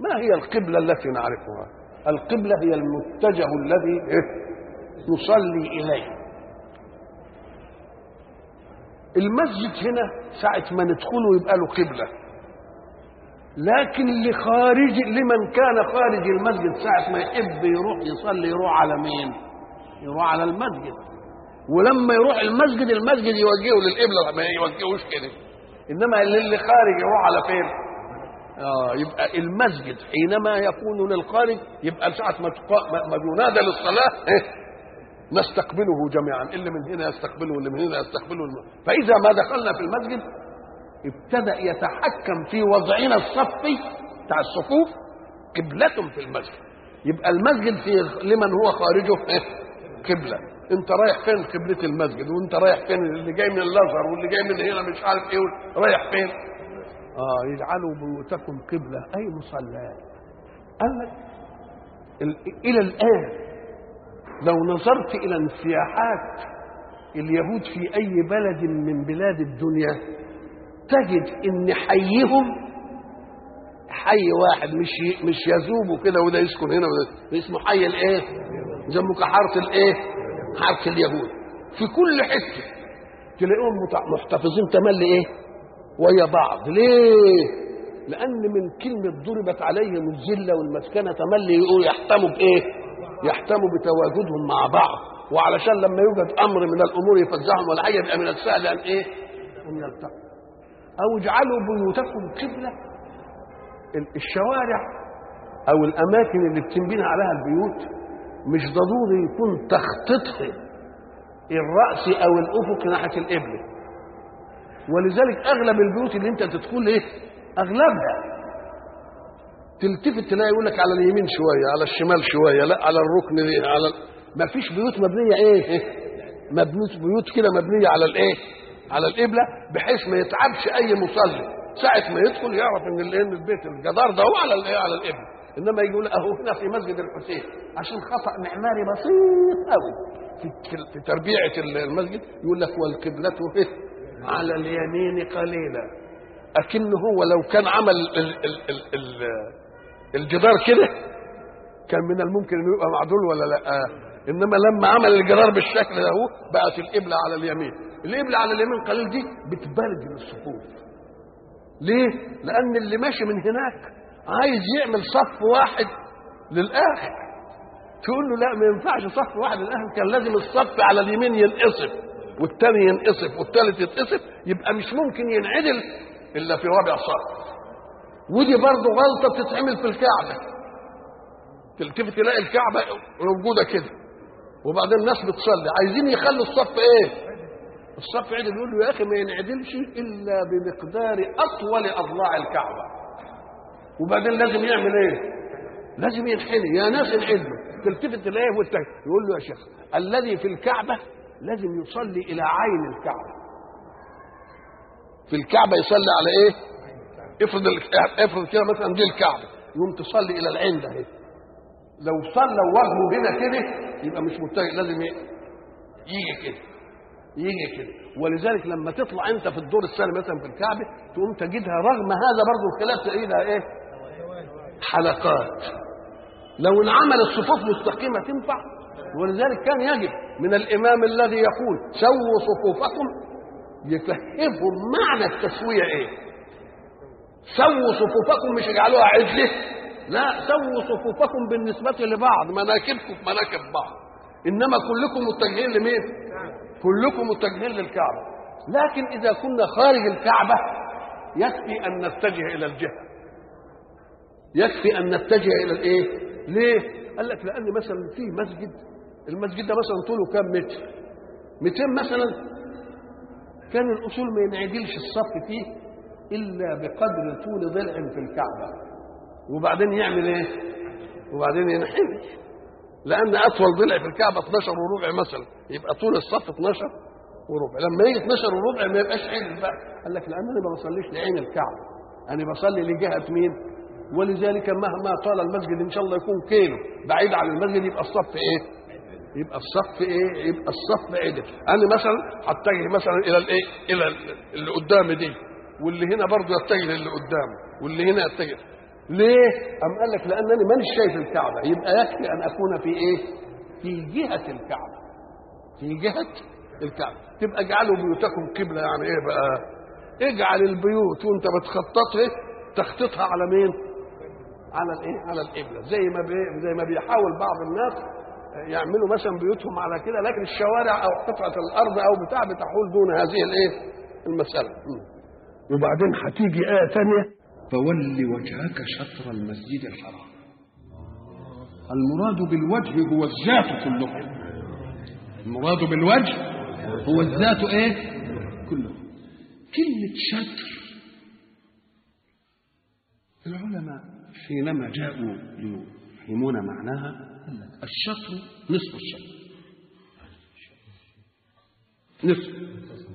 ما هي القبلة التي نعرفها القبلة هي المتجه الذي إيه؟ نصلي إليه المسجد هنا ساعة ما ندخله يبقى له قبلة لكن لخارج لمن كان خارج المسجد ساعة ما يحب يروح يصلي يروح على مين؟ يروح على المسجد ولما يروح المسجد المسجد يوجهه للقبلة ما يوجهوش كده إنما اللي خارج يروح على فين؟ آه يبقى المسجد حينما يكون للخارج يبقى ساعة ما تقا... ما ينادى للصلاة إيه؟ نستقبله جميعا اللي من هنا يستقبله واللي من هنا يستقبله الم... فإذا ما دخلنا في المسجد ابتدأ يتحكم في وضعنا الصفي بتاع الصفوف قبلة في المسجد يبقى المسجد في لمن هو خارجه إيه؟ قبلة انت رايح فين قبلة المسجد وانت رايح فين اللي جاي من الازهر واللي جاي من هنا مش عارف ايه رايح فين اه يجعلوا بيوتكم قبلة اي مصلى قال لك الى الان لو نظرت الى انسياحات اليهود في اي بلد من بلاد الدنيا تجد ان حيهم حي واحد مش مش يذوب كده وده يسكن هنا وده اسمه حي الايه؟ زي كحاره الايه؟ حاره اليهود في كل حته تلاقيهم محتفظين تملي ايه؟ ويا بعض ليه؟ لان من كلمه ضربت عليهم الذله والمسكنه تملي يقول يحتموا بايه؟ يحتموا بتواجدهم مع بعض وعلشان لما يوجد امر من الامور يفزعهم ولا حاجه يبقى من السهل ان ايه؟ ان يلتقوا او اجعلوا بيوتكم قبله الشوارع او الاماكن اللي بتنبني عليها البيوت مش ضروري يكون تخطيطها الراس او الافق ناحيه القبله ولذلك اغلب البيوت اللي انت تدخل ايه اغلبها تلتفت تلاقي يقول لك على اليمين شويه على الشمال شويه لا على الركن دي على ما فيش بيوت مبنيه ايه مبنوت بيوت كده مبنيه على الايه على القبله بحيث ما يتعبش اي مصلي ساعه ما يدخل يعرف ان الايه البيت الجدار ده هو على الايه على القبله انما يقول اهو هنا في مسجد الحسين عشان خطا معماري بسيط قوي في في تربيعه المسجد يقول لك والقبله على اليمين قليلا اكنه هو لو كان عمل ال ال ال ال الجدار كده كان من الممكن انه يبقى معدول ولا لا انما لما عمل الجدار بالشكل ده هو بقت القبله على اليمين القبله على اليمين قليل دي بتبرد الصفوف ليه لان اللي ماشي من هناك عايز يعمل صف واحد للاخر تقول له لا ما ينفعش صف واحد للاخر كان لازم الصف على اليمين ينقصف والتاني ينقصف والتالت يتقصف يبقى مش ممكن ينعدل الا في رابع صف ودي برضه غلطه بتتعمل في الكعبه تلتفت تلاقي الكعبه موجوده كده وبعدين الناس بتصلي عايزين يخلوا الصف ايه الصف عدل يقول له يا اخي ما ينعدلش الا بمقدار اطول اضلاع الكعبه وبعدين لازم يعمل ايه لازم ينحني يا ناس انعدلوا تلتفت تلاقيه والتاني يقول له يا شيخ الذي في الكعبه لازم يصلي الى عين الكعبه في الكعبه يصلي على ايه افرض افرض كده مثلا دي الكعبه يقوم تصلي الى العين ده اهي لو صلى وجهه هنا كده يبقى مش متجه لازم يجي كده يجي كده ولذلك لما تطلع انت في الدور الثاني مثلا في الكعبه تقوم تجدها رغم هذا برضه الخلاف تلاقيها ايه حلقات لو انعمل الصفوف مستقيمه تنفع ولذلك كان يجب من الامام الذي يقول سووا صفوفكم يفهمهم معنى التسويه ايه سووا صفوفكم مش اجعلوها عدله لا سووا صفوفكم بالنسبة لبعض مناكبكم في مناكب بعض إنما كلكم متجهين لمين؟ كلكم متجهين للكعبة لكن إذا كنا خارج الكعبة يكفي أن نتجه إلى الجهة يكفي أن نتجه إلى الإيه؟ ليه؟ قال لك لأن مثلا في مسجد المسجد ده مثلا طوله كام متر؟ 200 مثلا كان الأصول ما ينعدلش الصف فيه إلا بقدر طول ضلع في الكعبة وبعدين يعمل ايه وبعدين ينحني لان اطول ضلع في الكعبه 12 وربع مثلا يبقى طول الصف 12 وربع لما يجي 12 وربع ما يبقاش عدل بقى قال لك لان انا ما بصليش لعين الكعبه انا بصلي لجهه مين ولذلك مهما طال المسجد ان شاء الله يكون كيلو بعيد عن المسجد يبقى الصف ايه يبقى الصف ايه يبقى الصف عدل انا مثلا هتجه مثلا الى الايه الى اللي قدامي دي واللي هنا برضه يتجه للي قدامه واللي هنا يتجه ليه؟ أم قال لك لأنني مانيش شايف الكعبة يبقى يكفي أن أكون في إيه؟ في جهة الكعبة في جهة الكعبة تبقى اجعلوا بيوتكم قبلة يعني إيه بقى؟ اجعل البيوت وأنت بتخططها تخطيطها على مين؟ على الإيه؟ على القبلة زي ما بي زي ما بيحاول بعض الناس يعملوا مثلا بيوتهم على كده لكن الشوارع أو قطعة الأرض أو بتاع بتحول دون هذه الإيه؟ المسألة وبعدين هتيجي آية ثانية فول وجهك شطر المسجد الحرام المراد بالوجه هو الذات كله المراد بالوجه هو الذات ايه كله كلمة شطر العلماء حينما جاءوا ليفهمون معناها قال لك الشطر نصف الشطر نصف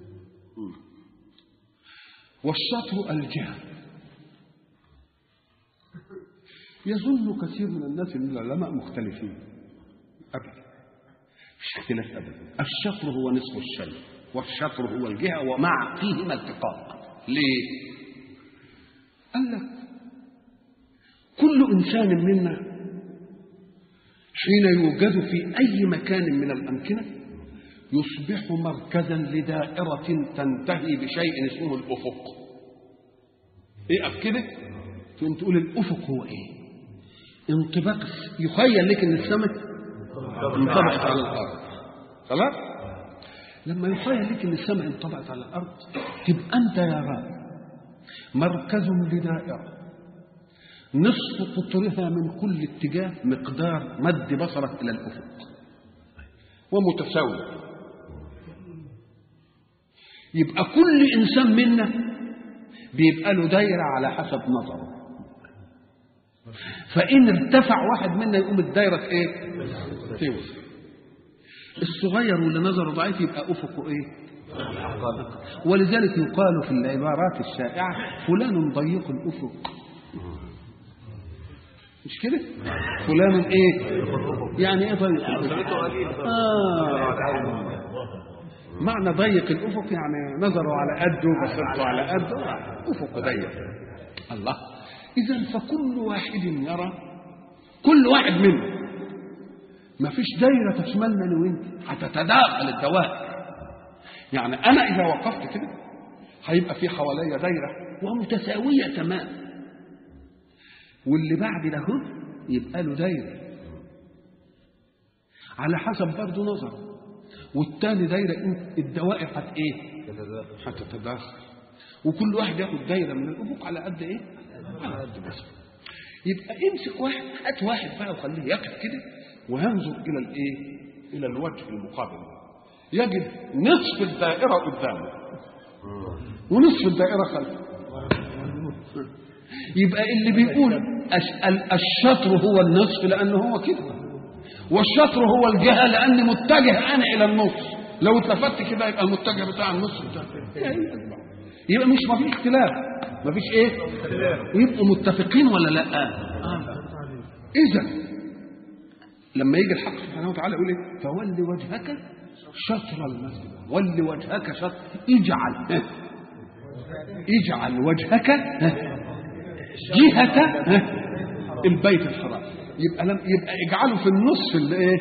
والشطر الجهه يظن كثير من الناس ان العلماء مختلفين ابدا مش اختلاف ابدا الشطر هو نصف الشيء والشطر هو الجهه ومع فيهما التقاء ليه قال لك كل انسان منا حين يوجد في اي مكان من الامكنه يصبح مركزا لدائره تنتهي بشيء اسمه الافق ايه كده تقوم تقول الافق هو ايه انطباق يخيل لك ان السماء انطبقت على الارض خلاص لما يخيل لك ان السماء انطبقت على الارض تبقى انت يا رب مركز لدائره نصف قطرها من كل اتجاه مقدار مد بصرك الى الافق ومتساوي يبقى كل انسان منا بيبقى له دايره على حسب نظره فإن ارتفع واحد منا يقوم الدايرة إيه؟ توسع. الصغير واللي نظره ضعيف يبقى أفقه إيه؟ ولذلك يقال في العبارات الشائعة فلان ضيق الأفق مش كده؟ فلان إيه؟ يعني إيه ضيق الأفق؟ آه. معنى ضيق الأفق يعني نظره على قده بصيرته على قده أفقه ضيق الله إذا فكل واحد يرى كل واحد منا ما فيش دايرة تشملنا أنا وأنت هتتداخل الدوائر يعني أنا إذا وقفت كده هيبقى في حواليا دايرة ومتساوية تمام واللي بعد ده يبقى له دايرة على حسب برضه نظره والتاني دايرة الدوائر هت إيه؟ هتتداخل وكل واحد ياخد دايرة من الأفق على قد إيه؟ على قد بس يبقى امسك واحد هات واحد بقى وخليه يقف كده وينظر الى الايه؟ الى الوجه المقابل يجد نصف الدائره قدامه ونصف الدائره خلفه يبقى اللي بيقول الشطر هو النصف لانه هو كده والشطر هو الجهه لاني متجه انا الى النص لو اتلفت كده يبقى المتجه بتاع النص بتاع يبقى مش ما فيش اختلاف ما فيش ايه يبقوا متفقين ولا لا آه. اذا لما يجي الحق سبحانه وتعالى يقول ايه فول وجهك شطر المسجد ول وجهك شطر اجعل اجعل وجهك جهة البيت الحرام يبقى لم يبقى اجعله في النص اللي ايه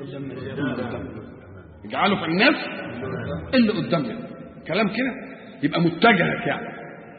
اجعله في النص اللي قدامنا كلام كده يبقى متجهك يعني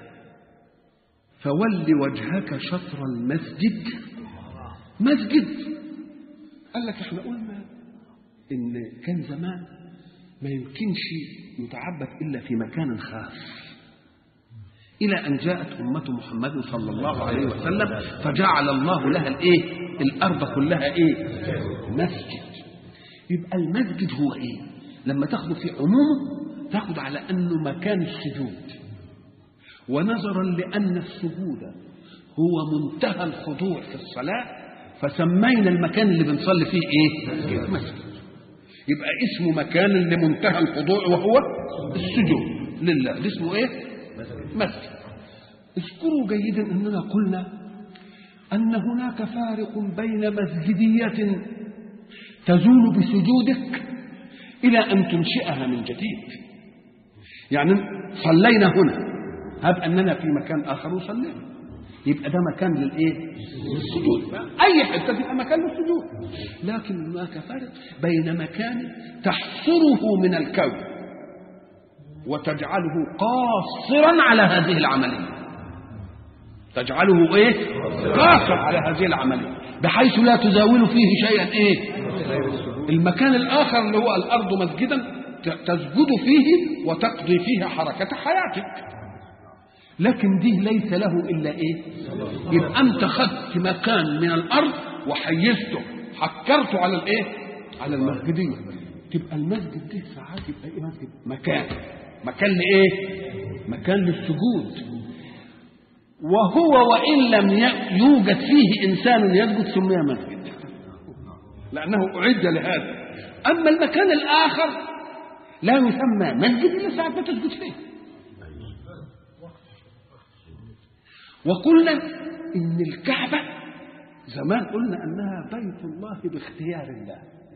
فول وجهك شطر المسجد مسجد قال لك احنا قلنا ان كان زمان ما يمكنش يتعبد الا في مكان خاص الى ان جاءت امه محمد صلى الله عليه وسلم فجعل الله لها الايه الارض كلها ايه مسجد يبقى المسجد هو ايه لما تاخده في عمومه تاخد على انه مكان السجود ونظرا لان السجود هو منتهى الخضوع في الصلاه فسمينا المكان اللي بنصلي فيه ايه مسجد يبقى اسمه مكان لمنتهى الخضوع وهو السجود لله ده اسمه ايه مسجد اذكروا جيدا اننا قلنا ان هناك فارق بين مسجديه تزول بسجودك الى ان تنشئها من جديد يعني صلينا هنا هب اننا في مكان اخر وصلينا يبقى ده مكان للايه للسجود اي حته تبقى مكان للسجود لكن هناك فرق بين مكان تحصره من الكون وتجعله قاصرا على هذه العمليه تجعله ايه قاصر على هذه العمليه بحيث لا تزاول فيه شيئا ايه المكان الاخر اللي هو الارض مسجدا تسجد فيه وتقضي فيها حركه حياتك لكن دي ليس له الا ايه يبقى انت خدت مكان من الارض وحيزته حكرته على الايه على المسجديه تبقى المسجد ده ساعات يبقى ايه مسجد مكان مكان لايه مكان للسجود وهو وان لم يوجد فيه انسان يسجد سمي مسجد لانه اعد لهذا اما المكان الاخر لا يسمى مسجد الا ساعه ما تسجد فيه وقلنا ان الكعبه زمان قلنا انها بيت الله باختيار الله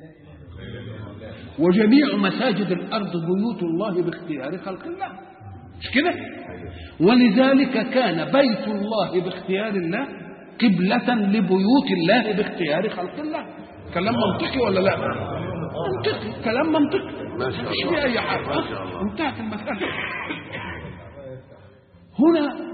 وجميع مساجد الارض بيوت الله باختيار خلق الله مش كده ولذلك كان بيت الله باختيار الله قبلة لبيوت الله باختيار خلق الله كلام منطقي ولا لا منطقي كلام منطقي مش في اي حاجه انتهت المساله هنا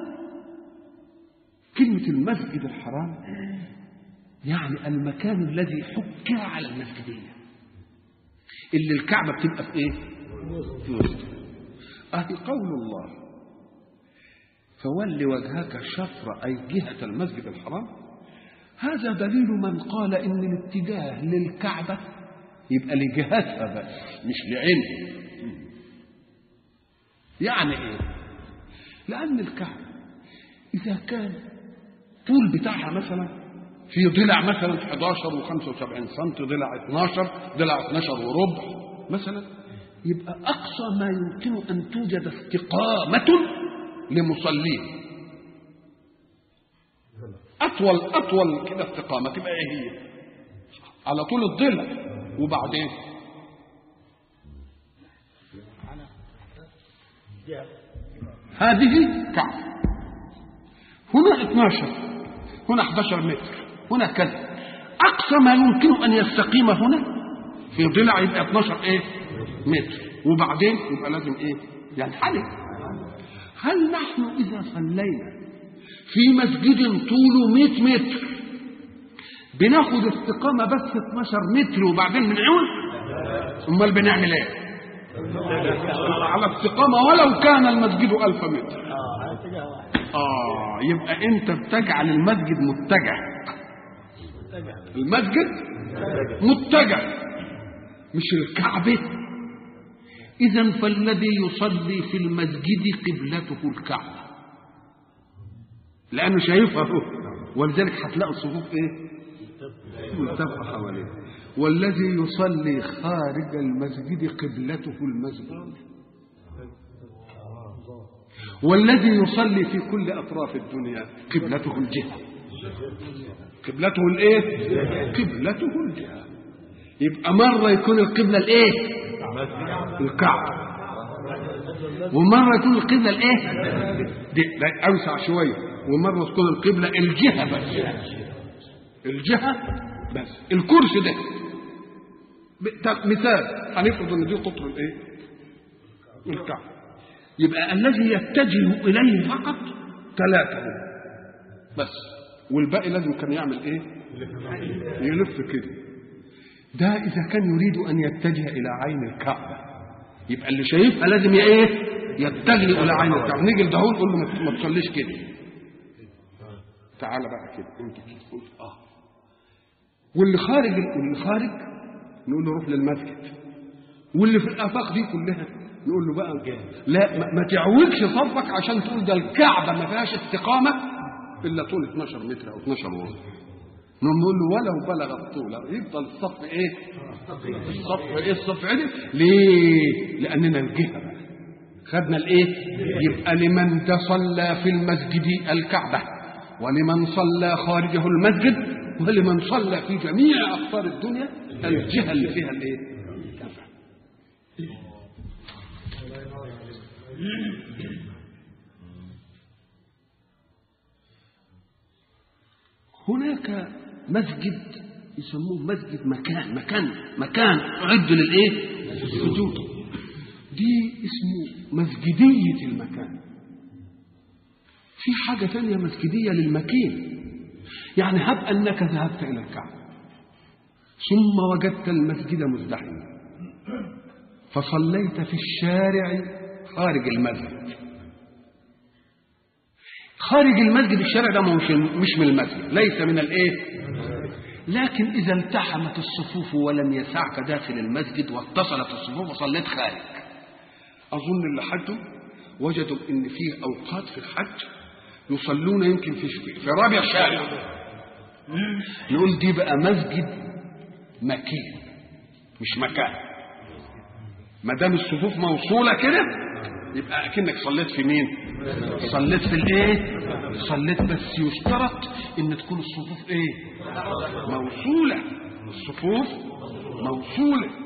كلمة المسجد الحرام يعني المكان الذي حكر على المسجدية اللي الكعبة بتبقى في ايه؟ في وسطه أهي قول الله فول وجهك شطر أي جهة المسجد الحرام هذا دليل من قال إن الاتجاه للكعبة يبقى لجهتها بس مش لعين يعني ايه؟ لأن الكعبة إذا كان طول بتاعها مثلا في ضلع مثلا 11 و75 سم ضلع 12 ضلع 12 وربع مثلا يبقى اقصى ما يمكن ان توجد استقامه لمصلين اطول اطول كده استقامه تبقى ايه هي على طول الضلع وبعدين هذه كعبه هنا 12 هنا 11 متر هنا كذا اقصى ما يمكن ان يستقيم هنا في ضلع يبقى 12 ايه متر وبعدين يبقى لازم ايه ينحني هل نحن اذا صلينا في مسجد طوله 100 متر بناخد استقامة بس 12 متر وبعدين بنعود امال بنعمل ايه على استقامة ولو كان المسجد ألف متر آه يبقى أنت بتجعل المسجد متجه المسجد متجه مش الكعبة إذا فالذي يصلي في المسجد قبلته الكعبة لأنه شايفها هو ولذلك هتلاقوا الصفوف إيه؟ ملتفة حواليه والذي يصلي خارج المسجد قبلته المسجد والذي يصلي في كل اطراف الدنيا قبلته الجهه قبلته الايه قبلته الجهه يبقى مره يكون القبله الايه الكعبه ومره يكون القبله الايه دي اوسع شويه ومره تكون القبله الجهه بس الجهه بس الكرسي ده مثال هنفرض ان دي قطر الايه الكعبه يبقى الذي يتجه اليه فقط ثلاثه بس والباقي لازم كان يعمل ايه يلف كده ده اذا كان يريد ان يتجه الى عين الكعبه يبقى اللي شايفها لازم ايه يتجه الى عين الكعبه نيجي لدهون نقول له ما تصليش كده تعالى بقى كده انت كده اه واللي خارج واللي خارج نقول له روح للمسجد واللي في الافاق دي كلها نقول له بقى لا ما تعوجش صفك عشان تقول ده الكعبه ما فيهاش استقامه الا طول 12 متر او 12 ونص نقول له ولو بلغ الطول يفضل الصف ايه؟ الصف ايه الصف عدل؟ ليه؟ لاننا الجهه بقى خدنا الايه؟ يبقى لمن تصلى في المسجد الكعبه ولمن صلى خارجه المسجد ولمن صلى في جميع اقطار الدنيا الجهه اللي فيها الايه؟ الكعبه هناك مسجد يسموه مسجد مكان مكان مكان أعد للإيه؟ السجود دي اسمه مسجدية المكان في حاجة تانية مسجدية للمكين يعني هب أنك ذهبت إلى الكعبة ثم وجدت المسجد مزدحما فصليت في الشارع خارج المسجد خارج المسجد الشارع ده مش مش من المسجد ليس من الايه لكن اذا التحمت الصفوف ولم يسعك داخل المسجد واتصلت الصفوف وصليت خارج اظن اللي حجوا وجدوا ان في اوقات في الحج يصلون يمكن في في رابع شارع نقول دي بقى مسجد مكين مش مكان ما دام الصفوف موصوله كده يبقى اكنك صليت في مين صليت في الايه صليت بس يشترط ان تكون الصفوف ايه موصوله الصفوف موصوله